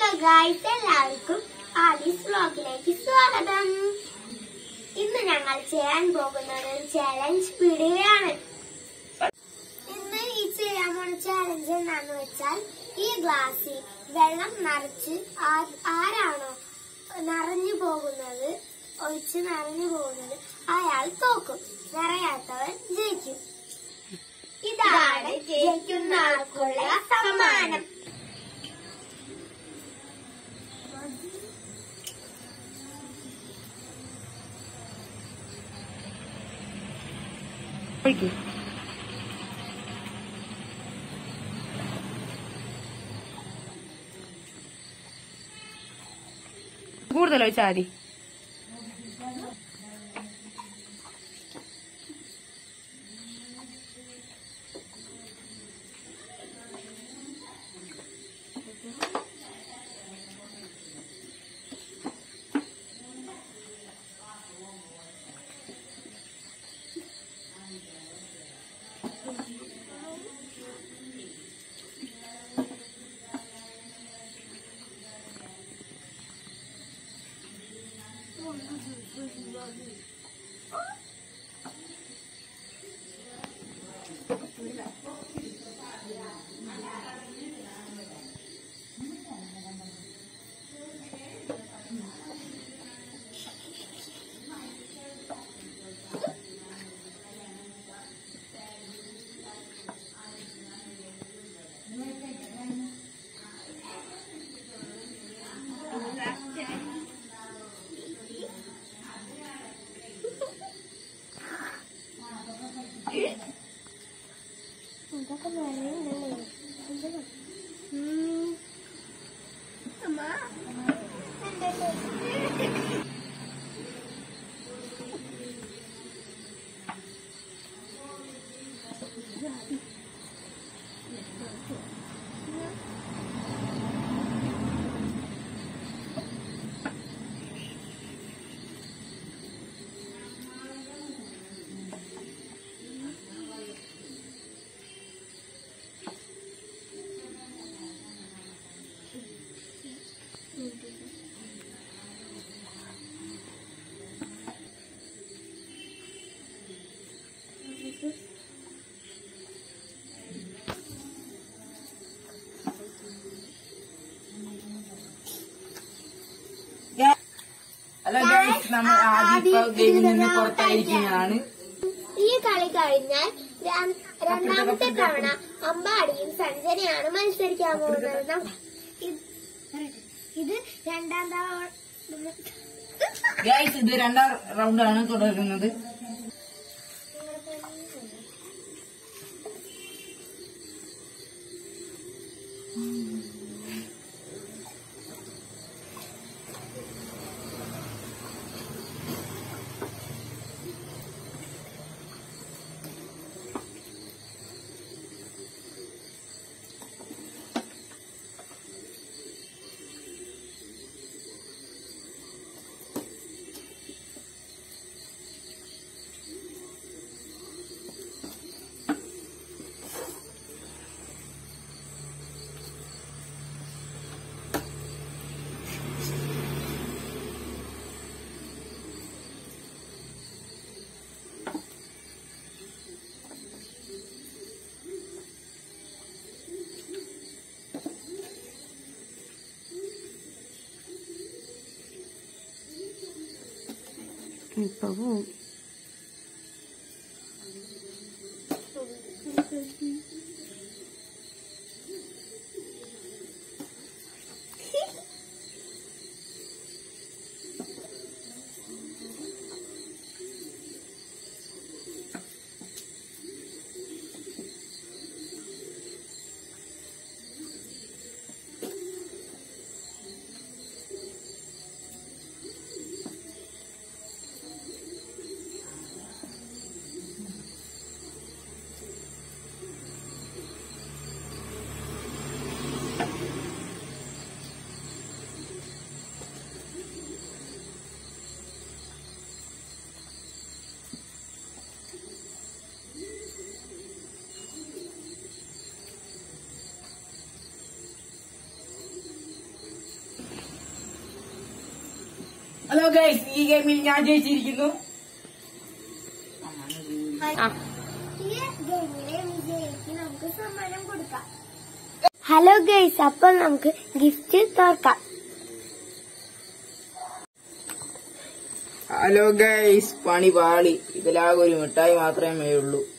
guys എല്ലാവർക്കും ആദീസ് വ്ലോഗിലേക്ക് സ്വാഗതം ഇന്ന് ഞങ്ങൾ ചെയ്യാൻ പോകുന്നത് ഒരു ചാലഞ്ച് വീഡിയോയാണ് ഇന്ന് ഈ ചെയ്യാൻ പോകുന്ന ചാലഞ്ച് എന്താന്ന് വെച്ചാൽ ഈ ഗ്ലാസ്സിൽ വെള്ളം നിറച്ച് ആ- ആരാണോ നിറഞ്ഞു പോകുന്നത് ഒഴിച്ച് നിറഞ്ഞു പോകുന്നത് അയാൾ തോക്കും നിറയാത്തവൻ ജയിക്കും ഇതാണ് ജയിക്കുന്ന ആൾക്കുള്ള സമ്മാനം ഒഴിക്ക് കൂടുതൽ ഒഴിച്ചാൽ മതി ഹലോ ഗൈസ് നമ്മൾ ആദ്യം ഇപ്പൊ ഗെയിമിൽ നിന്ന് പുറത്തായിരിക്കുന്നതാണ് ഈ കളി കഴിഞ്ഞാൽ ര- രണ്ടാമത്തെ തവണ അമ്പാടിയും സഞ്ജനയാണ് മത്സരിക്കാൻ പോകുന്നത് നം- ഇത് ഇത് രണ്ടാം തവണ ഗൈസ് ഇത് രണ്ടാം റൗണ്ടാണ് തുടരുന്നത് ഇപ്പൊ പോവും ഹലോ ഗൈസ് ഈ ഗെയിമിൽ ഞാൻ ജയിച്ചിരിക്കുന്നു ആ ഈ ഗെയിമിലെ വിജയിക്ക് നമുക്ക് സമ്മാനം കൊടുക്കാം ഹലോ ഗൈസ് അപ്പോൾ നമുക്ക് ഗിഫ്റ്റ് തുറക്കാം ഹലോ ഗൈസ് പണി പാളി ഇതിലാകെ ഒരു മിഠായി മാത്രമേ ഉള്ളൂ